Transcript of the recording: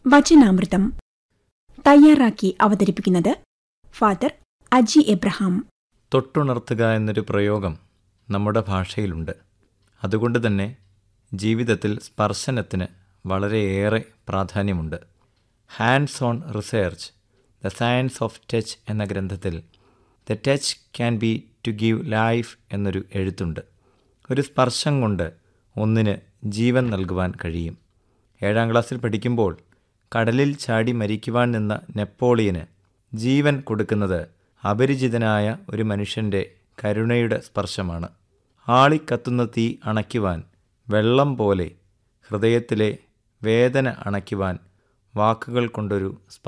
വചനാമൃതം തയ്യാറാക്കി അവതരിപ്പിക്കുന്നത് father Aji Abraham തൊട്ടുണർത്തുക എന്നൊരു പ്രയോഗം നമ്മുടെ ഭാഷയിലുണ്ട് അതുകൊണ്ട് തന്നെ ജീവിതത്തിൽ സ്പർശനത്തിന് വളരെയേറെ പ്രാധാന്യമുണ്ട് hands on research the science of touch എന്ന ഗ്രന്ഥത്തിൽ the touch can be to give life എന്നൊരു എഴുത്തുണ്ട് ഒരു സ്പർശം കൊണ്ട് ഒന്നിന് ജീവൻ നൽകുവാൻ കഴിയും ഏഴാം ക്ലാസ്സിൽ പഠിക്കുമ്പോൾ കടലിൽ ചാടി മരിക്കുവാൻ നിന്ന നെപ്പോളിയന് ജീവൻ കൊടുക്കുന്നത് അപരിചിതനായ ഒരു മനുഷ്യൻ്റെ കരുണയുടെ സ്പർശമാണ് ആളിക്കത്തുന്ന തീ അണയ്ക്കുവാൻ വെള്ളം പോലെ ഹൃദയത്തിലെ വേദന അണയ്ക്കുവാൻ വാക്കുകൾ കൊണ്ടൊരു സ്പർശം